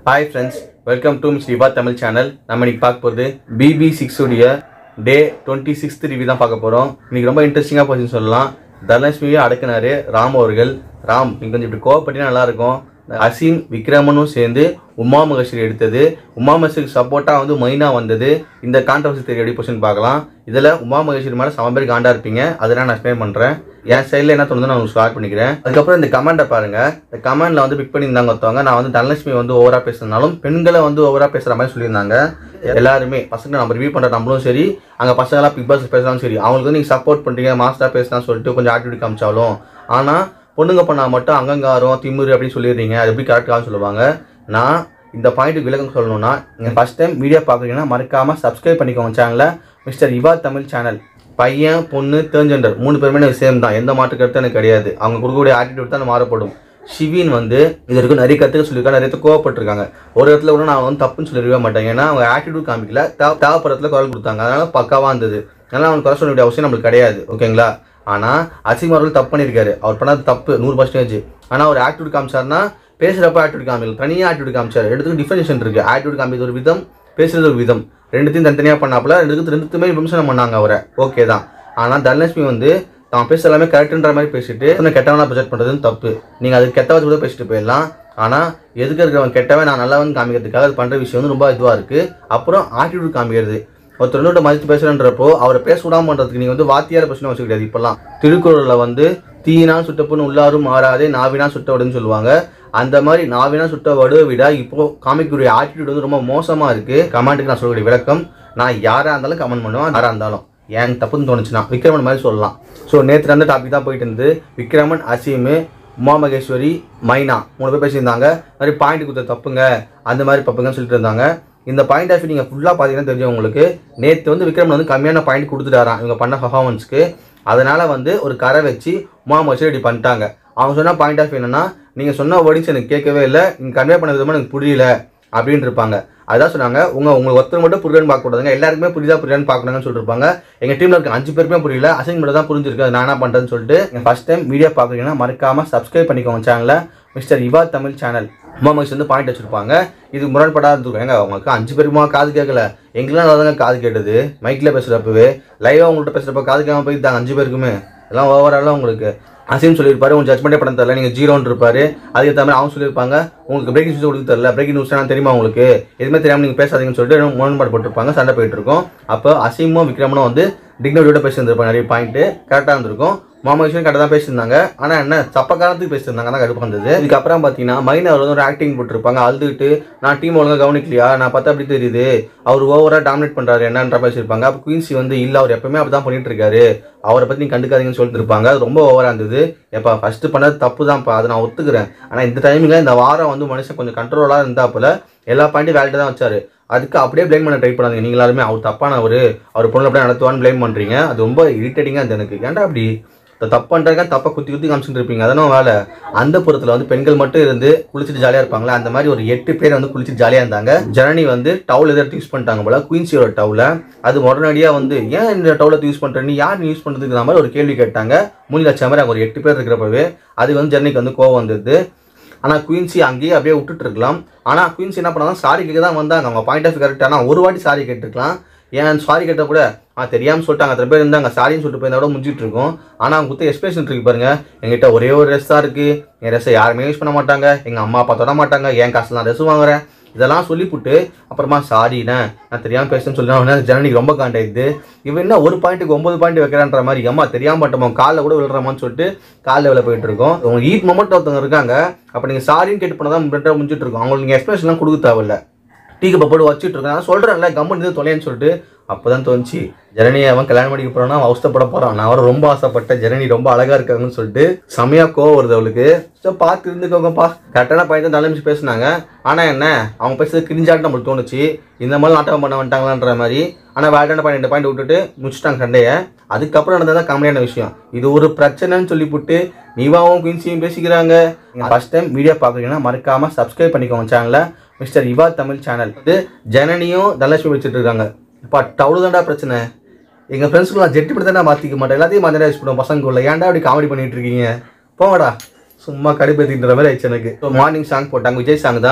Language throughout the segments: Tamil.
hi friends welcome to Miss Riva Tamil channel நம்ம இன்னைக்கு பார்க்க போகிறது பிபி சிக்ஸ் உடைய டே டுவெண்ட்டி சிக்ஸ்த் ரிவ்யூ தான் பார்க்க போகிறோம் இன்னைக்கு ரொம்ப இன்ட்ரெஸ்டிங்காக போச்சுன்னு சொல்லலாம் தனலட்சுமியே அடக்குனாரு ராம் அவர்கள் ராம் நீங்கள் கொஞ்சம் இப்படி கோவப்பட்டினா நல்லா இருக்கும் அசீம் விக்ரமனும் சேர்ந்து உமா மகேஸ்வரி எடுத்தது உமா மகேஸ்வரிக்கு சப்போர்ட்டாக வந்து மைனா வந்தது இந்த கான்ட்ரவர்சி தெரிய எப்படி போச்சுன்னு பார்க்கலாம் இதில் உமா மகேஸ்வரி மேலே சம பேர் காண்டா இருப்பீங்க அதெல்லாம் நான் எக்ஸ்பிளைன் பண்ணுறேன் என் சைடில் என்ன தோணுது நான் உங்களுக்கு ஸ்டார்ட் பண்ணிக்கிறேன் அதுக்கப்புறம் இந்த கமெண்ட்டை பாருங்க இந்த கமெண்ட்ல வந்து பிக் பண்ணியிருந்தாங்க ஒருத்தவங்க நான் வந்து தனலட்சுமி வந்து ஓவரா பேசுறதுனாலும் பெண்களை வந்து ஓவரா பேசுற மாதிரி சொல்லியிருந்தாங்க எல்லாருமே பசங்க நம்ம ரிவ்யூ பண்ற நம்மளும் சரி அங்க பசங்களாம் பிக் பாஸ் பேசலாம் சரி அவங்களுக்கு வந்து நீங்க சப்போர்ட் பண்றீங்க மாஸ்டரா பேசலாம் சொல்லிட்டு கொஞ்சம் ஆட்டிடியூட் காமிச்சாலும் ஆனா பொண்ணுங்க பண்ணா மட்டும் அங்கங்காரம் திமிரு அப்படின்னு சொல்லிடுறீங்க அது எப்படி கரெக்டாக சொல்லுவாங்க நான் இந்த பாயிண்ட்டுக்கு விளக்கம் சொல்லணும்னா நீங்கள் ஃபஸ்ட் டைம் வீடியோ பார்க்குறீங்கன்னா மறக்காமல் சப்ஸ்கிரைப் பண்ணிக்கோங்க சேனலை மிஸ்டர் இவா தமிழ் சேனல் பையன் பொண்ணு தேர்ஜெண்டர் மூணு பேருமே எனக்கு சேம் தான் எந்த மாற்று கருத்தும் எனக்கு கிடையாது அவங்க கொடுக்கக்கூடிய ஆட்டிடியூட் தான் மாறப்படும் ஷிவின் வந்து இது வரைக்கும் நிறைய கற்றுக்க சொல்லியிருக்காங்க நிறைய இடத்துல கோவப்பட்டிருக்காங்க ஒரு இடத்துல கூட நான் வந்து தப்புன்னு சொல்லிடவே மாட்டேன் ஏன்னா அவங்க ஆட்டிடியூட் காமிக்கல தேவ- தேவைப்படுறதுல குரல் கொடுத்தாங்க அதனால பக்காவாக இருந்தது அதனால அவங்க குறை சொல்ல வேண்டிய அவசியம் நம்மளுக்கு கிடையாது ஓகேங்களா ஆனால் அசிம் அவர்கள் தப்பு பண்ணியிருக்காரு அவர் பண்ணது தப்பு நூறு பர்சன்டேஜ் ஆனால் அவர் ஆட்டிடியூட் காமிச்சாருன்னா பேசுகிறப்ப ஆட்டிடியூட் காமிக்கல தனியாக ஆட்டிடியூட் காமிச்சார் ரெண்டுத்துக்கும் டிஃபரன்ஷன் இருக்குது ஆட்டிடியூட் காமிக்கிறது ஒரு விதம் பேசுறது ஒரு விதம் ரெண்டுத்தையும் தனித்தனியாக பண்ணாப்புல ரெண்டுத்துக்கு ரெண்டுத்துமே விமர்சனம் பண்ணாங்க அவரை ஓகே தான் ஆனால் தனலட்சுமி வந்து தான் பேச எல்லாமே கரெக்டுன்ற மாதிரி பேசிட்டு இன்னும் கெட்டவனா ப்ரொஜெக்ட் பண்ணுறதுன்னு தப்பு நீங்கள் அது கெட்டவச்சு கூட பேசிட்டு போயிடலாம் ஆனால் எதுக்கு இருக்கிறவன் கெட்டவன் நான் நல்லவன் காமிக்கிறதுக்காக அது பண்ணுற விஷயம் வந்து ரொம்ப இதுவாக இருக்குது அப்புறம் ஆட்டிடியூட் காமிக்கிறது ஒருத்தர் இன்னொரு மதித்து பேசுகிறன்றப்போ அவரை பேச விடாம பண்ணுறதுக்கு நீங்கள் வந்து வாத்தியார பிரச்சனை வச்சுக்க கிடையாது இப்போல்லாம் திருக்குறளில் வந்து தீயினால் சுட்டப்புன்னு உள்ளாரும் மாறாதே நாவினா சுட்ட வடுன்னு சொல்லுவாங்க அந்த மாதிரி நாவினா சுட்ட வடுவை விட இப்போ காமிக்கக்கூடிய ஆட்டிடியூட் வந்து ரொம்ப மோசமாக இருக்குது கமெண்ட்டுக்கு நான் சொல்லக்கூடிய விளக்கம் நான் யாராக இருந்தாலும் கமெண்ட் பண்ணுவேன் யாராக இருந்தாலும் ஏன் தப்புன்னு தோணுச்சுன்னா விக்ரமன் மாதிரி சொல்லலாம் ஸோ நேற்று அந்த டாபிக் தான் போயிட்டு இருந்தது விக்ரமன் அசீமு உமா மகேஸ்வரி மைனா மூணு பேர் பேசியிருந்தாங்க இந்த மாதிரி பாயிண்ட் கொடுத்த தப்புங்க அந்த மாதிரி தப்புங்கன்னு சொல்லிட்டு இருந்தாங்க இந்த பாயிண்ட் ஆஃப் நீங்கள் ஃபுல்லாக பார்த்தீங்கன்னா தெரியும் உங்களுக்கு நேற்று வந்து விக்ரமன் வந்து கம்மியான பாயிண்ட் கொடுத்துட்டாராம் இவங்க பண்ண பர்ஃபார்மன்ஸ்க்கு அதனால் வந்து ஒரு கரை வச்சு உமா மகேஸ்வரி இப்படி பண்ணிட்டாங்க அவங்க சொன்ன பாயிண்ட் ஆஃப் என்னன்னா நீங்கள் சொன்ன வேர்டிங்ஸ் எனக்கு கேட்கவே இல்லை நீங்கள் கன்வே பண்ண விதமாக எனக்கு புரியல அப்படின்னு இருப்பாங்க அதான் சொன்னாங்க உங்க உங்களுக்கு ஒருத்தர் மட்டும் புரியலன்னு பார்க்கக்கூடாதுங்க எல்லாருக்குமே புரியுதா புரியலன்னு பார்க்கணும்னு சொல்லிருப்பாங்க எங்க டீம்ல இருக்க அஞ்சு பேருக்குமே புரியல அசைன் மட்டும் தான் புரிஞ்சிருக்கு அது நான் என்ன பண்றேன்னு சொல்லிட்டு ஃபர்ஸ்ட் டைம் வீடியோ பார்க்குறீங்கன்னா மறக்காம சப்ஸ்கிரைப் பண்ணிக்கோங்க சேனலை மிஸ்டர் இவா தமிழ் சேனல் உமா மகேஷ் வந்து பாயிண்ட் வச்சிருப்பாங்க இது முரண்படாத இருக்கும் ஏங்க அவங்களுக்கு அஞ்சு பேருமா காது கேட்கல எங்கெல்லாம் தாங்க காது கேட்டது மைக்கில் பேசுகிறப்பவே லைவாக உங்கள்கிட்ட பேசுகிறப்ப காது கேட்காம போயிருந்தாங்க அஞ்சு பேருக்குமே எல்லாம் ஓவராலாக உங்களுக்கு அசீம் சொல்லியிருப்பாரு உங்க ஜட்மெண்ட்டே பண்ண தெரியல நீங்கள் ஜீரோன்னு இருப்பாரு அதுக்கு தவிர அவங்க சொல்லியிருப்பாங்க உங்களுக்கு பிரேக்கிங் நியூஸ் கொடுக்க தெரியல பிரேக்கிங் நியூஸ் தெரியுமா உங்களுக்கு எதுவுமே தெரியாமல் நீங்கள் பேசாதீங்கன்னு சொல்லிட்டு முரண்பாடு போட்டிருப்பாங்க சண்டை போயிட்டு இருக்கும் அப்போ அசீமும் விக்ரமனும் வந்து டிக்னோடியோட பேசியிருந்திருப்பாங்க நிறைய பாயிண்ட் கரெக்டாக இருந்திருக்கும் மாமகிருஷ்ணன் கரெக்டாக தான் பேசியிருந்தாங்க ஆனால் என்ன தப்ப காலத்துக்கு பேசியிருந்தாங்க தான் கடுப்பு வந்தது இதுக்கப்புறம் பார்த்தீங்கன்னா மைனா அவர் வந்து ஒரு ஆக்டிங் போட்டிருப்பாங்க அழுதுட்டு நான் டீம் ஒழுங்கா கவனிக்கலையா நான் பார்த்தா அப்படி தெரியுது அவர் ஓவராக டாமினேட் பண்ணுறாரு என்னன்ற பேசியிருப்பாங்க அப்போ குயின்சி வந்து இல்லை அவர் எப்பவுமே அப்படி தான் பண்ணிட்டு இருக்காரு அவரை பற்றி நீங்க கண்டுக்காதீங்கன்னு சொல்லிட்டு இருப்பாங்க அது ரொம்ப ஓவராக இருந்தது எப்பா ஃபர்ஸ்ட் பண்ணது தப்பு தான்ப்பா அதை நான் ஒத்துக்கிறேன் ஆனால் இந்த டைமிங்கில் இந்த வாரம் வந்து மனுஷன் கொஞ்சம் கண்ட்ரோலாக இருந்தாப்புல எல்லா பாயிண்ட்டும் வேலிட்டு தான் வச்சாரு அதுக்கு அப்படியே ப்ளேம் பண்ண ட்ரை பண்ணாதீங்க நீங்க எல்லாருமே அவர் தப்பானவர் அவர் பொண்ணு அப்படியே நடத்துவான்னு ப்ளேம் பண்ணுறீங்க அது ரொம்ப இரிட்டேட்டிங்காக இருந்தது எனக்கு ஏன்டா அப்படி இந்த தப்பு பண்ணுறாங்க தப்பை குத்தி குத்தி காமிச்சிட்டு இருப்பீங்க அதான வேலை அந்த புறத்தில் வந்து பெண்கள் மட்டும் இருந்து குளிச்சுட்டு ஜாலியாக இருப்பாங்களே அந்த மாதிரி ஒரு எட்டு பேர் வந்து குளிச்சுட்டு ஜாலியாக இருந்தாங்க ஜனனி வந்து டவுல் எதாவது யூஸ் பண்ணிட்டாங்க போல குயின்சியோட டவுல அது உடனடியாக வந்து ஏன் இந்த டவுலை யூஸ் பண்ணுற நீ யார் யூஸ் பண்ணுறதுக்கு மாதிரி ஒரு கேள்வி கேட்டாங்க மூணு லட்சம் மாதிரி அங்க ஒரு எட்டு பேர் இருக்கிறப்பவே அது வந்து ஜனனிக்கு வந்து கோவம் வந்தது ஆனால் குயின்சி அங்கேயே அப்படியே விட்டுட்டு இருக்கலாம் ஆனால் குயின்சி என்ன பண்ணாங்க சாரி கேட்க தான் வந்தாங்க அவங்க பாயிண்ட் ஆஃப் கரெக்ட் ஆனால் ஒரு வாட்டி சாரி கேட்டிருக்கலாம் ஏன் சாரி கேட்ட கூட ஆ தெரியாமல் சொல்லிட்டாங்க அத்தனை பேர் இருந்தாங்க சாரின்னு சொல்லிட்டு போயிருந்தா கூட முடிஞ்சிட்டு இருக்கும் ஆனால் அவங்க குத்த எக்ஸ்பிரஷன் இருக்கு பாருங்க எங்கிட்ட ஒரே ஒரு ட்ரெஸ் தான் இருக்கு என் ட்ரெஸ்ஸை யாருமே யூஸ் பண்ண மாட்டாங்க எங்கள் அம்மா அப்பா தொட மாட்டாங்க என் காசு நான் ட்ரெஸ் வாங்குறேன் இதெல்லாம் சொல்லிவிட்டு அப்புறமா சாரிண்ணே நான் தெரியாமல் பேசுன்னு சொல்லி நான் ஜனனிக்கு ரொம்ப காண்டாயிடுது இவன் என்ன ஒரு பாயிண்ட்டுக்கு ஒன்பது பாயிண்ட் வைக்கிறான்ற மாதிரி அம்மா தெரியாம மாட்டோமா காலில் கூட விழுறாமான்னு சொல்லிட்டு காலில் விழ போயிட்டு இருக்கோம் உங்க ஈட் மொமெண்ட் ஒருத்தவங்க இருக்காங்க அப்போ நீங்கள் சாரின்னு கேட்டு போனால் தான் பெட்டராக முடிஞ்சிட்டு இருக்கும் அவங்களுக்கு நீங்கள் எக்ஸ்பிரஷன்லாம் கொடுக்க தேவையில்ல டீ கப்பை போட்டு வச்சுட்டு இருக்கேன் நான் சொல்கிறேன்ல கம்மன் இது தொலைன்னு சொல்லிட்டு அப்போ தான் தோணுச்சு ஜனனி அவன் கல்யாணம் பண்ணிக்க போறான்னா அவன் அவஸ்தப்பட போகிறான் நான் அவரை ரொம்ப ஆசைப்பட்டேன் ஜனனி ரொம்ப அழகாக இருக்காங்கன்னு சொல்லிட்டு செமையாக கோவம் வருது அவளுக்கு ஸோ பார்த்து இருந்துக்கோங்கப்பா கரெக்டான பையன் தான் தலைமைச்சு பேசுனாங்க ஆனால் என்ன அவங்க பேசுறது கிரிஞ்சாட்டு நம்மளுக்கு தோணுச்சு இந்த மாதிரி நாட்டகம் பண்ண வந்துட்டாங்களான்ற மாதிரி ஆனால் வேல்டான பாயிண்ட் ரெண்டு பாயிண்ட் விட்டுட்டு முடிச்சிட்டாங்க சண்டையை அதுக்கப்புறம் நடந்ததான் காமெடியான விஷயம் இது ஒரு பிரச்சனைன்னு சொல்லிவிட்டு நீவாவும் குயின்சியும் பேசிக்கிறாங்க ஃபர்ஸ்ட் டைம் வீடியோ பார்க்குறீங்கன்னா மறக்காம சப்ஸ்கிரைப் பண்ணிக்கோங்க சேனலை மிஸ்டர் இவா தமிழ் சேனல் இது ஜனனியும் தனலட்சுமி வச்சுட்டு இருக்காங்க இப்போ டவுலு தான்டா பிரச்சனை எங்கள் ஃப்ரெண்ட்ஸ்க்கு நான் ஜெட்டு படி தான் மாற்றிக்க மாட்டேன் எல்லாத்தையும் மாதிரி யூஸ் பண்ணுவோம் பசங்களுக்குள்ள ஏன்டா அப்படி காமெடி பண்ணிட்டு இருக்கீங்க போங்கடா சும்மா கடுப்பேற்றின்ற மாதிரி ஆயிடுச்சு எனக்கு ஸோ மார்னிங் சாங் போட்டாங்க விஜய் சாங் தான்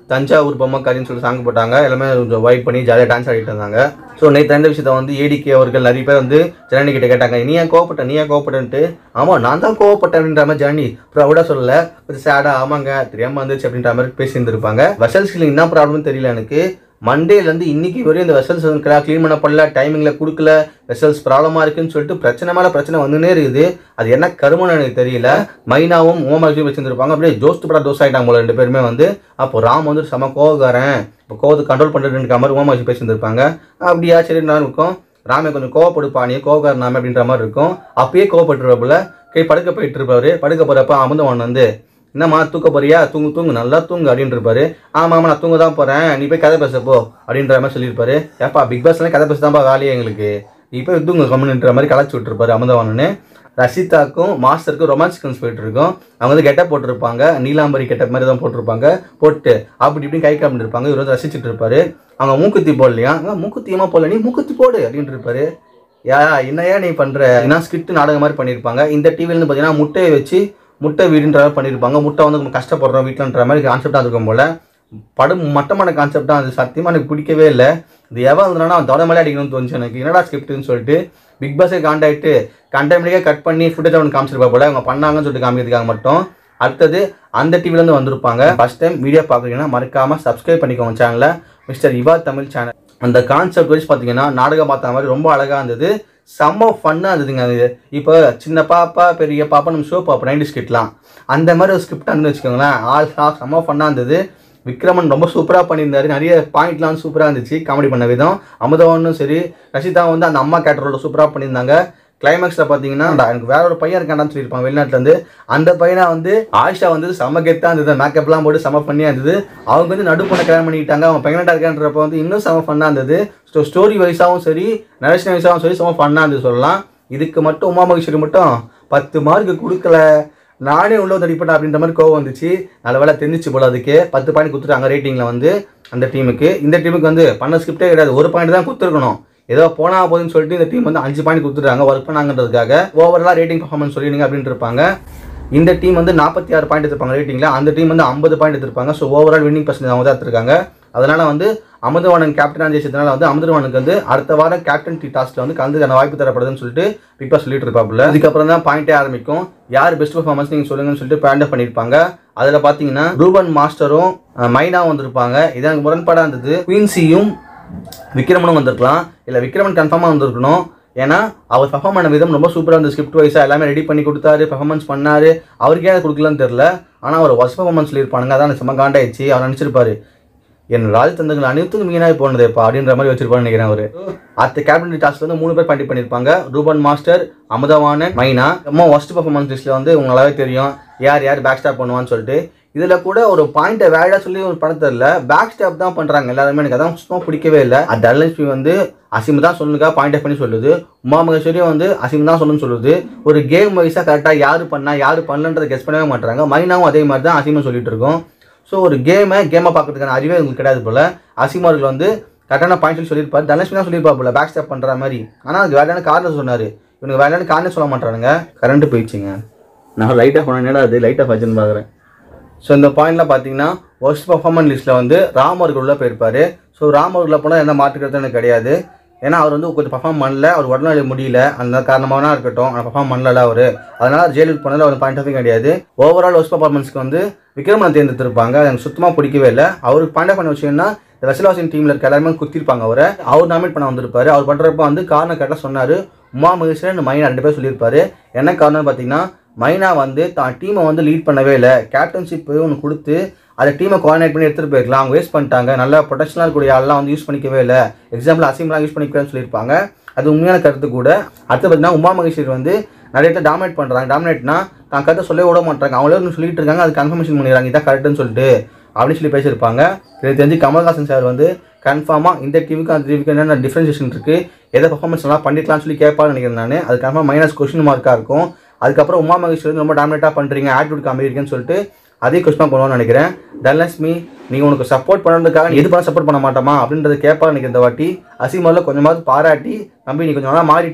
தஞ்சாவூர் பொம்மை கறின்னு சொல்லி சாங் போட்டாங்க எல்லாமே கொஞ்சம் வைப் பண்ணி ஜாலியாக டான்ஸ் ஆடிட்டு இருந்தாங்க ஸோ நேற்று ரெண்டு விஷயத்த வந்து ஏடிகே அவர்கள் நிறைய பேர் வந்து ஜனனி கிட்ட கேட்டாங்க நீ ஏன் கோவப்பட்ட நீ ஏன் கோவப்பட்டன்ட்டு ஆமாம் நான் தான் கோவப்பட்டேன் அப்படின்ற மாதிரி ஜனனி அப்புறம் விட சொல்லல கொஞ்சம் சேடா ஆமாங்க தெரியாம வந்துச்சு அப்படின்ற மாதிரி பேசியிருந்திருப்பாங்க வெசல்ஸ்க்கு என்ன ப்ராப்ளம்னு தெரியல எனக்கு மண்டேலேருந்து இன்னைக்கு வரையும் இந்த வெசல்ஸ் க்ளீன் பண்ண பண்ணல டைமிங்கில் கொடுக்கல வெசல்ஸ் ப்ராப்ளமாக இருக்குன்னு சொல்லிட்டு பிரச்சனை மேலே பிரச்சனை வந்துனே இருக்குது அது என்ன கருமன்னு எனக்கு தெரியல மைனாவும் ஓமாஜியும் வச்சிருந்துருப்பாங்க அப்படியே ஜோஸ்து படா தோஸ் ஆகிட்டாங்க போல ரெண்டு பேருமே வந்து அப்போ ராம் வந்து செம கோவக்காரன் இப்போ கோவத்தை கண்ட்ரோல் பண்ணுறதுன்ற மாதிரி ஓமாஜி பேசியிருந்திருப்பாங்க அப்படியா சரி நான் இருக்கும் ராமே கொஞ்சம் கோவப்படுப்பா நீ கோவக்காரன் நாம அப்படின்ற மாதிரி இருக்கும் அப்பயே கோவப்பட்டுருவாப்புல கை படுக்க போயிட்டு இருப்பாரு படுக்க போகிறப்ப அமுதவன் வந்து என்னம்மா தூக்க போறியா தூங்கு தூங்கு நல்லா தூங்கு அப்படின்னு இருப்பாரு ஆமா ஆமா நான் தூங்க தான் போறேன் நீ போய் கதை பேச போ அப்படின்ற மாதிரி சொல்லியிருப்பாரு ஏப்பா பிக் பாஸ்லாம் கதை பேச தான்ப்பா வேலையே எங்களுக்கு நீ போய் தூங்க கம்முன்ற மாதிரி கலாச்சி விட்டுருப்பாரு அமுதவானு ரஷிதாக்கும் மாஸ்டருக்கும் ரொமான்ஸ் சீக்வன்ஸ் போயிட்டு இருக்கும் அவங்க வந்து கெட்டப் போட்டிருப்பாங்க நீலாம்பரி கெட்டப் மாதிரி தான் போட்டிருப்பாங்க போட்டு அப்படி இப்படி கை காமிட்டு இருப்பாங்க இவர் வந்து ரசிச்சுட்டு இருப்பாரு அவங்க மூக்குத்தி போடலையா "ஆ, மூக்குத்தியமா போடல நீ மூக்குத்தி போடு அப்படின்ட்டு இருப்பாரு யா என்னையா நீ பண்ற ஏன்னா ஸ்கிரிப்ட் நாடகம் மாதிரி பண்ணியிருப்பாங்க இந்த டிவிலேருந்து பார்த்தீங்கன்னா முட்டையை வச்சு முட்டை வீடுன்ற மாதிரி பண்ணியிருப்பாங்க முட்டை வந்து நம்ம கஷ்டப்படுறோம் வீட்டிலன்ற மாதிரி கான்செப்டாக இருக்கும் போல படம் மட்டமான கான்செப்ட் தான் அது சத்தியமாக எனக்கு பிடிக்கவே இல்லை இது எவன் இருந்தானா அவன் தொடர் மேலே அடிக்கணும்னு தோணுச்சு எனக்கு என்னடா ஸ்கிரிப்ட்னு சொல்லிட்டு பிக் பாஸே காண்டாக்ட்டு கண்டெம்லேயே கட் பண்ணி ஃபுட்டேஜ் அவனுக்கு காமிச்சிருப்பா போல அவங்க பண்ணாங்கன்னு சொல்லிட்டு காமிக்கிறதுக்காக மட்டும் அடுத்தது அந்த டிவிலேருந்து வந்திருப்பாங்க ஃபர்ஸ்ட் டைம் வீடியோ பார்க்குறீங்கன்னா மறக்காமல் சப்ஸ்கிரைப் பண்ணிக்கோங்க சேனலை மிஸ்டர் இவா தமிழ் சேனல் அந்த கான்செப்ட் வச்சு பார்த்தீங்கன்னா நாடகம் பார்த்த மாதிரி ரொம்ப அழகாக இருந்தது செம்ம ஃபன்னாக இருந்ததுங்க அது இப்போ சின்ன பாப்பா பெரிய பாப்பா நம்ம ஷோ பார்ப்போம் நைன்டி ஸ்கிட்லாம் அந்த மாதிரி ஒரு ஸ்கிரிப்டாக இருந்து வச்சுக்கோங்களேன் ஆல் ஹா செம்ம ஃபன்னாக இருந்தது விக்ரமன் ரொம்ப சூப்பராக பண்ணியிருந்தாரு நிறைய பாயிண்ட்லாம் சூப்பராக இருந்துச்சு காமெடி பண்ண விதம் அமுதவனும் சரி ரஷிதா வந்து அந்த அம்மா கேரக்டரோட சூப்பராக பண்ணியிருந்தாங்க கிளைமேக்ஸில் பார்த்தீங்கன்னா "டா, எனக்கு வேற ஒரு பையன் இருக்காண்டான்னு சொல்லியிருப்பாங்க வெளிநாட்டுலேருந்து அந்த பையனை வந்து ஆயிஷா வந்து செம்ம கெத்தாக இருந்தது மேக்கப்லாம் போட்டு செம்ம பண்ணியாக இருந்தது அவங்க வந்து நடு பொண்ணை கல்யாணம் பண்ணிக்கிட்டாங்க அவன் பையனாக இருக்கான்றப்ப வந்து இன்னும் செம்ம ஃபன்னாக இருந்தது ஸோ ஸ்டோரி வைஸாகவும் சரி நரேஷன் வைஸாகவும் சரி செம்ம ஃபன்னாக இருந்தது சொல்லலாம் இதுக்கு மட்டும் உமா மகேஸ்வரி மட்டும் பத்து மார்க் கொடுக்கல நானே உள்ள வந்து அடிப்பட்டேன் அப்படின்ற மாதிரி கோவம் வந்துச்சு நல்ல வேலை தெரிஞ்சிச்சு போல அதுக்கு பத்து பாயிண்ட் கொடுத்துட்டாங்க ரேட்டிங்கில் வந்து அந்த டீமுக்கு இந்த டீமுக்கு வந்து பண்ண ஸ்கிரிப்டே கிடையாது ஒரு பாயிண்ட் தான் கொடுத்துருக்கணும் ஏதோ போனா போதுன்னு சொல்லிட்டு இந்த டீம் வந்து அஞ்சு பாயிண்ட் கொடுத்துட்டாங்க ஒர்க் பண்ணாங்கன்றதுக்காக ஓவராலாக ரேட்டிங் பர்ஃபார்மன்ஸ் சொல்லிடுங்க அப்படின்ட்டு இருப்பாங்க இந்த டீம் வந்து நாற்பத்தி ஆறு பாயிண்ட் எடுத்திருப்பாங்க ரேட்டிங்கில் அந்த டீம் வந்து ஐம்பது பாயிண்ட் எடுத்திருப்பாங்க ஸோ ஓவரால் வின்னிங் பர்சன்டேஜ் அவங்க தான் எடுத்திருக்காங்க அதனால வந்து அமுதவாணன் கேப்டனாக ஜெயிச்சதுனால வந்து அமுதவானுக்கு வந்து அடுத்த வாரம் கேப்டன் டி டாஸ்க்ல வந்து கலந்துக்கான வாய்ப்பு தரப்படுதுன்னு சொல்லிட்டு பிக் பாஸ் சொல்லிட்டு இருப்பாப்புல இதுக்கப்புறம் தான் பாயிண்டே ஆரம்பிக்கும் யார் பெஸ்ட் பர்ஃபார்மன்ஸ் நீங்கள் சொல்லுங்கன்னு சொல்லிட்டு பாயிண்ட் பண்ணியிருப்பாங்க அதில் பார்த்தீங்கன்னா ரூபன் மாஸ்டரும் அஹ், மைனாவும் வந்திருப்பாங்க இது எனக்கு முரண்பாடாக இருந்தது குயின்சியும் விக்ரமனும் வந்திருக்கலாம் இல்லை விக்ரமன் கன்ஃபார்மாக வந்திருக்கணும் ஏன்னா அவர் பெர்ஃபார்ம் பண்ண விதம் ரொம்ப சூப்பராக இருந்தது ஸ்கிரிப்ட் வைஸாக எல்லாமே ரெடி பண்ணி கொடுத்தாரு பெர்ஃபார்மன்ஸ் பண்ணாரு அவருக்கே அதை கொடுக்கலன்னு தெரில ஆனால் அவர் ஒர்ஸ்ட் பெர்ஃபார்மன்ஸ் சொல்லியிருப்பானுங்க அதான் எனக்கு செம்ம காண்டாயிடுச்சு அவர் நினச்சிருப்பாரு என் ராஜ் தந்தங்கள் அனைத்தும் மீனாய் போனதேப்பா அப்படின்ற மாதிரி வச்சிருப்பான்னு நினைக்கிறேன் அவர் அடுத்த கேபினட் டாஸ்க்ல வந்து மூணு பேர் பாண்டி பண்ணியிருப்பாங்க ரூபன் மாஸ்டர் அமுதவானன் மைனா ரொம்ப ஒஸ்ட் பர்ஃபார்மன்ஸ் லிஸ்ட்ல வந்து உங்களுக்கு நல்லாவே தெரியும் யார் யார் பேக் ஸ்டாப் பண்ணுவான்னு சொல்லிட்டு இதில் கூட ஒரு பாயிண்ட்டை வேடாக சொல்லி ஒரு படம் தெரியல பேக் ஸ்டாப் தான் பண்ணுறாங்க எல்லாருமே எனக்கு அதான் சுத்தமாக பிடிக்கவே இல்லை அது தனலட்சுமி வந்து அசிம் தான் சொல்லுங்க பாயிண்ட் பண்ணி சொல்லுது உமா மகேஸ்வரியும் வந்து அசிம் தான் சொல்லுன்னு சொல்லுது ஒரு கேம் வைஸாக கரெக்டாக யார் பண்ணா யார் பண்ணலன்றதை கெஸ் பண்ணவே மாட்டாங்க மைனாவும் அதே மாதிரி தான் அசிமும் சொல்லிட்டு இருக்கோம் ஸோ ஒரு கேமை கேமை பார்க்கறதுக்கான அறிவே உங்களுக்கு கிடையாது போல அசிம் அவர்கள் வந்து கரெக்டான பாயிண்ட் சொல்லி சொல்லியிருப்பாரு தனலட்சுமி தான் சொல்லியிருப்பா போல பேக் ஸ்டாப் பண்ணுற மாதிரி ஆனால் அதுக்கு வேலையான காரணம் சொன்னார் இவனுக்கு வேலையான காரணம் சொல்ல மாட்டானுங்க கரண்ட் போயிடுச்சுங்க நான் லைட்டாக போனேன் அது லைட்டாக ஃபஜன் பார்க்குறேன் ஸோ இந்த பாயிண்ட்லாம் பார்த்தீங்கன்னா ஒர்ஸ்ட் பர்ஃபார்மன்ஸ் லிஸ்ட்டில் வந்து ராம் அவர்கள் உள்ள போயிருப்பாரு ஸோ ராம் அவர்களை போனால் எந்த மாற்றுக்கிறது எனக்கு கிடையாது ஏன்னா அவர் வந்து கொஞ்சம் பர்ஃபார்ம் பண்ணல அவர் உடல்நிலை முடியல அந்த காரணமாக இருக்கட்டும் ஆனால் பர்ஃபார்ம் பண்ணல அவர் அதனால ஜெயிலுக்கு போனதில் அவர் பாயிண்ட் ஆஃப் கிடையாது ஓவரால் ஒர்ஸ்ட் பர்ஃபார்மன்ஸ்க்கு வந்து விக்ரமனை தேர்ந்தெடுத்திருப்பாங்க அது எனக்கு சுத்தமாக பிடிக்கவே இல்லை அவருக்கு பாயிண்ட் ஆஃப் பண்ண விஷயம்னா இந்த வெசலாசின் டீமில் இருக்க எல்லாருமே குத்திருப்பாங்க அவரை அவர் நாமினேட் பண்ண வந்திருப்பாரு அவர் பண்ணுறப்ப வந்து காரணம் கரெக்டாக சொன்னார் உமா மகேஸ்வரன் மைனா ரெண்டு பேர் சொல்லியிருப்பாரு என்ன காரணம்னு பார்த்தீங்கன்னா மைனா வந்து தான் டீமை வந்து லீட் பண்ணவே இல்லை கேப்டன்ஷிப் ஒன்று கொடுத்து அதை டீமை கோஆர்டினேட் பண்ணி எடுத்துகிட்டு போயிருக்கலாம் அவங்க வேஸ்ட் பண்ணிட்டாங்க நல்லா ப்ரொடெக்ஷனாக இருக்கக்கூடிய ஆள்லாம் வந்து யூஸ் பண்ணிக்கவே இல்லை எக்ஸாம்பிள் அசிம்லாம் யூஸ் பண்ணிக்கிறேன்னு சொல்லியிருப்பாங்க அது உண்மையான கருத்து கூட அடுத்து பார்த்தீங்கன்னா உமா மகேஸ்வரி வந்து நிறைய இடத்துல டாமினேட் பண்ணுறாங்க டாமினேட்னா தான் கருத்தை சொல்லவே விட மாட்டாங்க அவங்களே ஒன்று சொல்லிட்டு இருக்காங்க அது கன்ஃபர்மேஷன் பண்ணிடுறாங்க இதான் கரெக்டுன்னு சொல்லிட்டு அப்படின்னு சொல்லி பேசியிருப்பாங்க எனக்கு தெரிஞ்சு கமல்ஹாசன் சார் வந்து கன்ஃபார்மாக இந்த டிவிக்கு அந்த டிவிக்கு என்னென்ன டிஃப்ரென்ஷியேஷன் இருக்குது எதை பர்ஃபார்மன்ஸ் நல்லா பண்ணிக்கலாம்னு சொல்லி கேட்பான்னு நினைக்கிறேன் நான் அது கன்ஃபார்ம் மைனஸ் கொஸ்டின் மார்க்காக இருக்கும் அதுக்கப்புறம் உமா மகேஸ்வரி வந்து ரொம்ப டாமினேட்டாக பண்ணுறீங்க ஆட்டிடியூட் காமிக்கிறீங்கன்னு சொல்லிட்டு அதே கொஸ்டின் பண்ணுவான்னு நினைக்கிறேன் தனலட்சுமி நீங்கள் உனக்கு சப்போர்ட் பண்ணுறதுக்காக நீ எது பண்ண சப்போர்ட் பண்ண மாட்டோமா அப்படின்றத கேட்பான்னு நினைக்கிறேன் இந்த வாட்டி அசிமரில் கொஞ்சமாவது பாராட்டி தம்பி நீ கொஞ்சம் நல்லா மாறிட்ட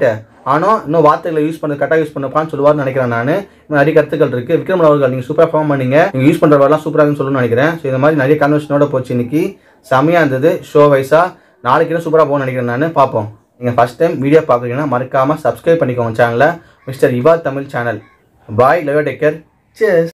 ஆனால் இன்னும் வார்த்தைகளை யூஸ் பண்ண கரெக்டாக யூஸ் பண்ணப்பான்னு சொல்லுவார்னு நினைக்கிறேன் நான் இன்னும் நிறைய கருத்துக்கள் இருக்குது விக்ரம் அவர்கள் நீங்கள் சூப்பராக ஃபார்ம் பண்ணீங்க நீங்கள் யூஸ் பண்ணுற வரலாம் சூப்பராக இருக்குன்னு சொல்லணும்னு நினைக்கிறேன் ஸோ இந்த மாதிரி நிறைய கன்வென்ஷனோட போச்சு இன்னைக்கு செமையாக இருந்தது ஷோ வைஸாக நாளைக்கு இன்னும் சூப்பராக போகணும்னு நினைக்கிறேன் நான் பார்ப்போம் நீங்கள் ஃபஸ்ட் டைம் வீடியோ பார்க்குறீங்கன்னா மறக்காமல் சப்ஸ்கிரைப் பண்ணிக்கோங்க சேனலை மிஸ்டர் இவா Tamil channel bye love take care chase